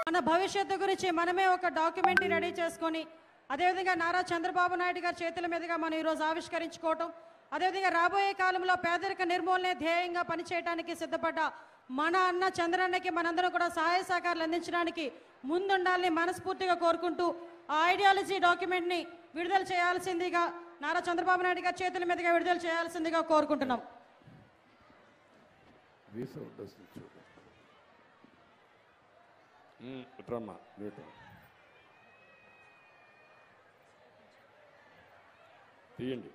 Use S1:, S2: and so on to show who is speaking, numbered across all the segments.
S1: మన భవిష్యత్తు గురించి మనమే ఒక డాక్యుమెంటరీ రెడీ చేసుకొని అదేవిధంగా నారా చంద్రబాబు నాయుడు గారి చేతుల మీదుగా మనం ఈరోజు ఆవిష్కరించుకోవటం అదేవిధంగా రాబోయే కాలంలో పేదరిక నిర్మూలనే ధ్యేయంగా పనిచేయడానికి సిద్ధపడ్డ మన అన్న చంద్రన్నకి మనందరం కూడా సహాయ సహకారాలు అందించడానికి ముందుండాలని మనస్ఫూర్తిగా కోరుకుంటూ ఆ ఐడియాలజీ డాక్యుమెంట్ని విడుదల చేయాల్సిందిగా నారా చంద్రబాబు నాయుడు గారి చేతుల మీదుగా విడుదల చేయాల్సిందిగా కోరుకుంటున్నాం
S2: వీసా ఉండొచ్చు చూడు ఇట్రమ్మా మ్యూట్ తీయండి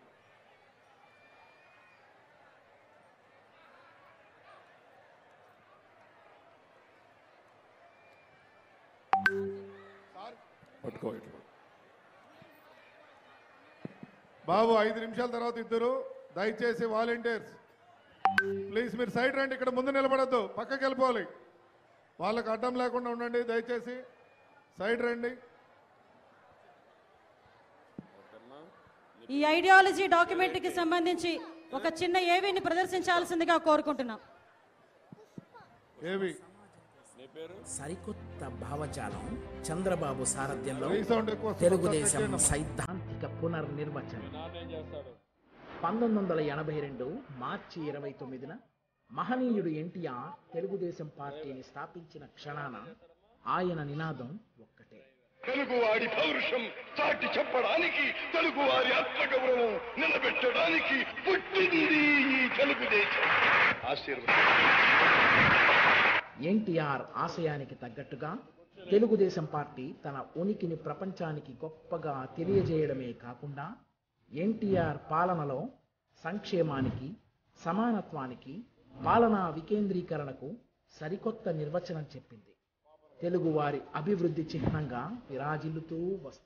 S2: పట్టుకో ఇట్లా
S3: బాబు ఐదు నిమిషాల తర్వాత ఇద్దరు దయచేసి వాలంటీర్స్ ప్లీజ్ మీరు సైడ్ రండి ఇక్కడ ముందు నిలబడద్దు పక్కకి వెళ్ళిపోవాలి వాళ్ళకు అడ్డం లేకుండా ఉండండి దయచేసి సైడ్ రండి
S1: ఈ ఐడియాలజీ డాక్యుమెంట్కి సంబంధించి ఒక చిన్న ఏవీని ప్రదర్శించాల్సిందిగా కోరుకుంటున్నాం
S3: ఏవి
S4: సరికొత్త భావజాలం చంద్రబాబు సారథ్యంలో
S3: రీసౌండ్ ఎక్కువ వస్తుంది.
S4: తెలుగుదేశం
S3: ఒకసారి
S4: సైద్ధాంతిక పునర్నిర్వచనం పంతొమ్మిది వందల ఎనభై రెండు మార్చి ఇరవై తొమ్మిదిన మహనీయుడు ఎన్టీఆర్ తెలుగుదేశం పార్టీని స్థాపించిన క్షణాన ఆయన నినాదం ఒక్కటే
S5: తెలుగువాడి పౌరుషం చాటి చెప్పడానికి తెలుగువారి ఆత్మగౌరవం నిలబెట్టడానికి పుట్టింది ఈ తెలుగుదేశం ఆశీర్వాదం
S4: ఎన్టీఆర్ ఆశయానికి తగ్గట్టుగా తెలుగుదేశం పార్టీ తన ఉనికిని ప్రపంచానికి గొప్పగా తెలియజేయడమే కాకుండా ఎన్టీఆర్ పాలనలో సంక్షేమానికి సమానత్వానికి పాలనా వికేంద్రీకరణకు సరికొత్త నిర్వచనం చెప్పింది తెలుగువారి అభివృద్ధి చిహ్నంగా విరాజిల్లుతూ వస్తోంది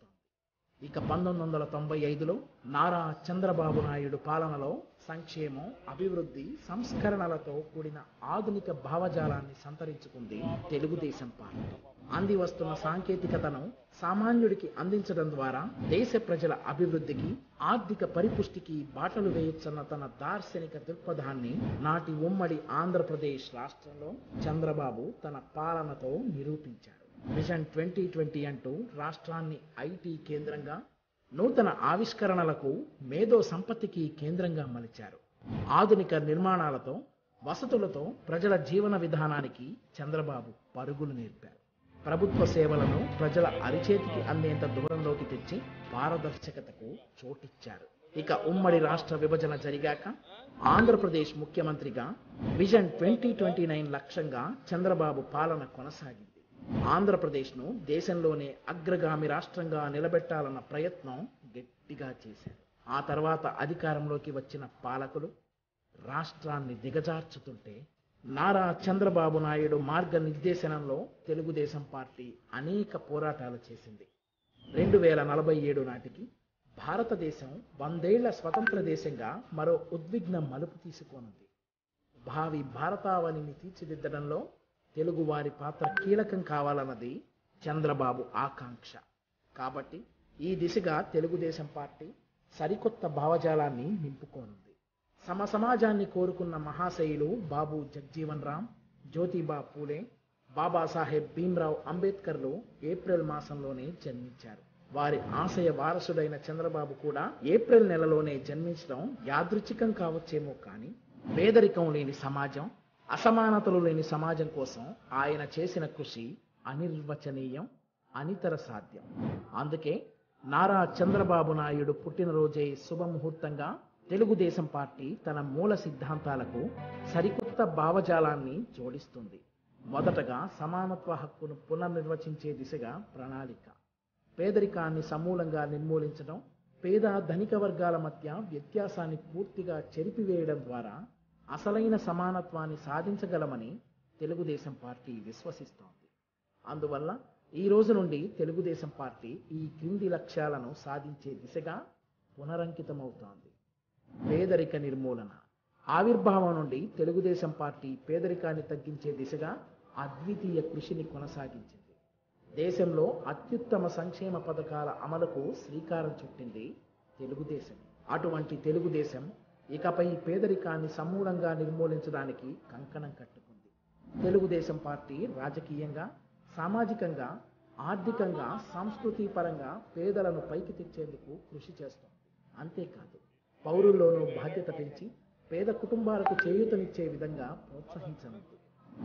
S4: ఇక పంతొమ్మిది వందల తొంభై ఐదులో నారా చంద్రబాబు నాయుడు పాలనలో సంక్షేమం అభివృద్ధి సంస్కరణలతో కూడిన ఆధునిక భావజాలాన్ని సంతరించుకుంది తెలుగుదేశం పార్టీ అంది వస్తున్న సాంకేతికతను సామాన్యుడికి అందించడం ద్వారా దేశ ప్రజల అభివృద్ధికి ఆర్థిక పరిపుష్టికి బాటలు వేయొచ్చన్న తన దార్శనిక దృక్పథాన్ని నాటి ఉమ్మడి ఆంధ్రప్రదేశ్ రాష్ట్రంలో చంద్రబాబు తన పాలనతో నిరూపించారు విజన్ ట్వంటీ ట్వంటీ అంటూ రాష్ట్రాన్ని ఐటీ కేంద్రంగా నూతన ఆవిష్కరణలకు మేధో సంపత్తికి కేంద్రంగా మలిచారు ఆధునిక నిర్మాణాలతో వసతులతో ప్రజల జీవన విధానానికి చంద్రబాబు పరుగులు నేర్పారు ప్రభుత్వ సేవలను ప్రజల అరిచేతికి అందేంత దూరంలోకి తెచ్చి పారదర్శకతకు చోటిచ్చారు ఇక ఉమ్మడి రాష్ట్ర విభజన జరిగాక ఆంధ్రప్రదేశ్ ముఖ్యమంత్రిగా విజన్ ట్వంటీ ట్వంటీ నైన్ లక్ష్యంగా చంద్రబాబు పాలన కొనసాగింది ఆంధ్రప్రదేశ్ను దేశంలోనే అగ్రగామి రాష్ట్రంగా నిలబెట్టాలన్న ప్రయత్నం గట్టిగా చేశారు ఆ తర్వాత అధికారంలోకి వచ్చిన పాలకులు రాష్ట్రాన్ని దిగజార్చుతుంటే నారా చంద్రబాబు నాయుడు మార్గనిర్దేశనంలో తెలుగుదేశం పార్టీ అనేక పోరాటాలు చేసింది రెండు వేల నలభై ఏడు నాటికి భారతదేశం వందేళ్ల స్వతంత్ర దేశంగా మరో ఉద్విగ్న మలుపు తీసుకోనుంది భావి భారతావనిని తీర్చిదిద్దడంలో తెలుగువారి పాత్ర కీలకం కావాలన్నది చంద్రబాబు ఆకాంక్ష కాబట్టి ఈ దిశగా తెలుగుదేశం పార్టీ సరికొత్త భావజాలాన్ని నింపుకోనుంది సమ సమాజాన్ని కోరుకున్న మహాశయులు బాబు జగ్జీవన్ రామ్ జ్యోతిబా పూలే బాబాసాహెబ్ భీమ్రావ్ అంబేద్కర్లు ఏప్రిల్ మాసంలోనే జన్మించారు వారి ఆశయ వారసుడైన చంద్రబాబు కూడా ఏప్రిల్ నెలలోనే జన్మించడం యాదృచ్ఛికం కావచ్చేమో కానీ పేదరికం లేని సమాజం అసమానతలు లేని సమాజం కోసం ఆయన చేసిన కృషి అనిర్వచనీయం అనితర సాధ్యం అందుకే నారా చంద్రబాబు నాయుడు పుట్టినరోజే శుభముహూర్తంగా తెలుగుదేశం పార్టీ తన మూల సిద్ధాంతాలకు సరికొత్త భావజాలాన్ని జోడిస్తుంది మొదటగా సమానత్వ హక్కును పునర్నిర్వచించే దిశగా ప్రణాళిక పేదరికాన్ని సమూలంగా నిర్మూలించడం పేద ధనిక వర్గాల మధ్య వ్యత్యాసాన్ని పూర్తిగా చెరిపివేయడం ద్వారా అసలైన సమానత్వాన్ని సాధించగలమని తెలుగుదేశం పార్టీ విశ్వసిస్తోంది అందువల్ల ఈ రోజు నుండి తెలుగుదేశం పార్టీ ఈ క్రింది లక్ష్యాలను సాధించే దిశగా పునరంకితమవుతోంది పేదరిక నిర్మూలన ఆవిర్భావం నుండి తెలుగుదేశం పార్టీ పేదరికాన్ని తగ్గించే దిశగా అద్వితీయ కృషిని కొనసాగించింది దేశంలో అత్యుత్తమ సంక్షేమ పథకాల అమలుకు శ్రీకారం చుట్టింది తెలుగుదేశం అటువంటి తెలుగుదేశం ఇకపై పేదరికాన్ని సమూలంగా నిర్మూలించడానికి కంకణం కట్టుకుంది తెలుగుదేశం పార్టీ రాజకీయంగా సామాజికంగా ఆర్థికంగా సాంస్కృతిపరంగా పేదలను పైకి తెచ్చేందుకు కృషి చేస్తోంది అంతేకాదు పౌరుల్లోనూ బాధ్యత పెంచి పేద కుటుంబాలకు చేయూతనిచ్చే విధంగా ప్రోత్సహించనుంది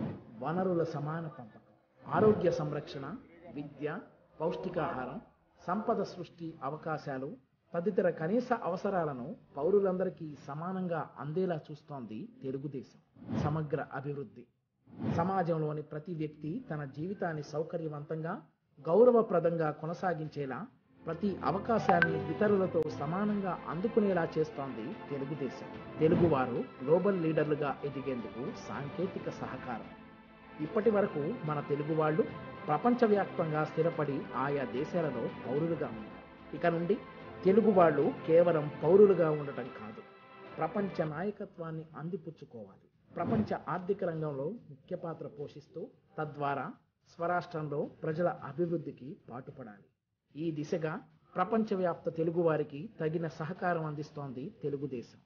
S4: వనరుల సమాన పంపకం ఆరోగ్య సంరక్షణ విద్య పౌష్టికాహారం సంపద సృష్టి అవకాశాలు తదితర కనీస అవసరాలను పౌరులందరికీ సమానంగా అందేలా చూస్తోంది తెలుగుదేశం సమగ్ర అభివృద్ధి సమాజంలోని ప్రతి వ్యక్తి తన జీవితాన్ని సౌకర్యవంతంగా గౌరవప్రదంగా కొనసాగించేలా ప్రతి అవకాశాన్ని ఇతరులతో సమానంగా అందుకునేలా చేస్తోంది తెలుగుదేశం తెలుగువారు గ్లోబల్ లీడర్లుగా ఎదిగేందుకు సాంకేతిక సహకారం ఇప్పటి వరకు మన తెలుగు వాళ్ళు ప్రపంచవ్యాప్తంగా స్థిరపడి ఆయా దేశాలలో పౌరులుగా ఉన్నారు ఇక నుండి తెలుగు వాళ్ళు కేవలం పౌరులుగా ఉండటం కాదు ప్రపంచ నాయకత్వాన్ని అందిపుచ్చుకోవాలి ప్రపంచ ఆర్థిక రంగంలో ముఖ్య పాత్ర పోషిస్తూ తద్వారా స్వరాష్ట్రంలో ప్రజల అభివృద్ధికి పాటుపడాలి ఈ దిశగా ప్రపంచవ్యాప్త తెలుగువారికి తగిన సహకారం అందిస్తోంది తెలుగుదేశం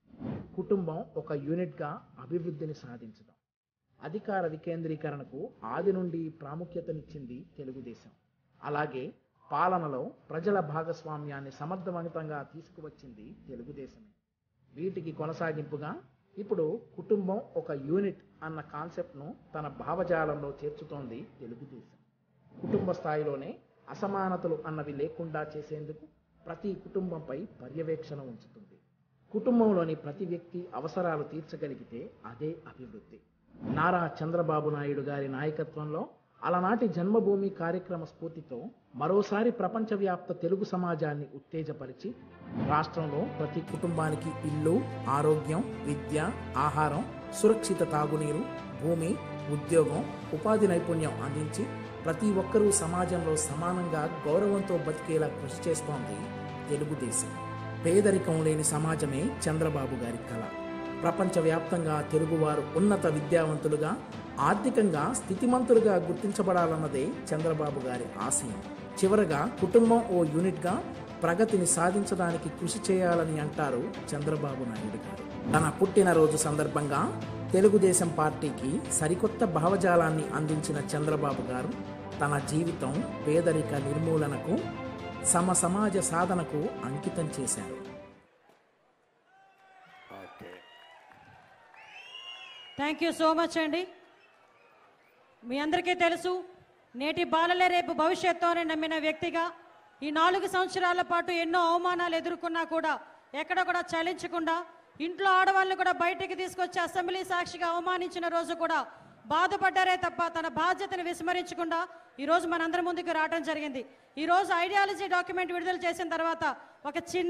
S4: కుటుంబం ఒక యూనిట్గా అభివృద్ధిని సాధించడం అధికార వికేంద్రీకరణకు ఆది నుండి ప్రాముఖ్యతనిచ్చింది తెలుగుదేశం అలాగే పాలనలో ప్రజల భాగస్వామ్యాన్ని సమర్థవంతంగా తీసుకువచ్చింది తెలుగుదేశమే వీటికి కొనసాగింపుగా ఇప్పుడు కుటుంబం ఒక యూనిట్ అన్న కాన్సెప్ట్ను తన భావజాలంలో చేర్చుతోంది తెలుగుదేశం కుటుంబ స్థాయిలోనే అసమానతలు అన్నవి లేకుండా చేసేందుకు ప్రతి కుటుంబంపై పర్యవేక్షణ ఉంచుతుంది కుటుంబంలోని ప్రతి వ్యక్తి అవసరాలు తీర్చగలిగితే అదే అభివృద్ధి నారా చంద్రబాబు నాయుడు గారి నాయకత్వంలో అలనాటి జన్మభూమి కార్యక్రమ స్ఫూర్తితో మరోసారి ప్రపంచవ్యాప్త తెలుగు సమాజాన్ని ఉత్తేజపరిచి రాష్ట్రంలో ప్రతి కుటుంబానికి ఇల్లు ఆరోగ్యం విద్య ఆహారం సురక్షిత తాగునీరు భూమి ఉద్యోగం ఉపాధి నైపుణ్యం అందించి ప్రతి ఒక్కరూ సమాజంలో సమానంగా గౌరవంతో బతికేలా కృషి చేస్తోంది తెలుగుదేశం పేదరికం లేని సమాజమే చంద్రబాబు గారి కళ ప్రపంచవ్యాప్తంగా తెలుగువారు ఉన్నత విద్యావంతులుగా ఆర్థికంగా స్థితిమంతులుగా గుర్తించబడాలన్నదే చంద్రబాబు గారి ఆశయం చివరగా కుటుంబం ఓ యూనిట్గా ప్రగతిని సాధించడానికి కృషి చేయాలని అంటారు చంద్రబాబు నాయుడు గారు తన పుట్టినరోజు సందర్భంగా తెలుగుదేశం పార్టీకి సరికొత్త భావజాలాన్ని అందించిన చంద్రబాబు గారు తన జీవితం పేదరిక నిర్మూలనకు సమ సమాజ సాధనకు అంకితం చేశారు
S2: okay
S1: thank you so much అండి మీ అందరికీ తెలుసు నేటి బాలలే రేపు భవిష్యత్తు అని నమ్మిన వ్యక్తిగా ఈ నాలుగు సంవత్సరాల పాటు ఎన్నో అవమానాలు ఎదుర్కొన్నా కూడా ఎక్కడ కూడా చలించకుండా ఇంట్లో ఆడవాళ్ళని కూడా బయటికి తీసుకొచ్చి అసెంబ్లీ సాక్షిగా అవమానించిన రోజు కూడా బాధపడ్డారే తప్ప తన బాధ్యతను విస్మరించకుండా ఈ రోజు మనందరి ముందుకు రావడం జరిగింది ఈ రోజు ఐడియాలజీ డాక్యుమెంట్ విడుదల చేసిన తర్వాత ఒక చిన్న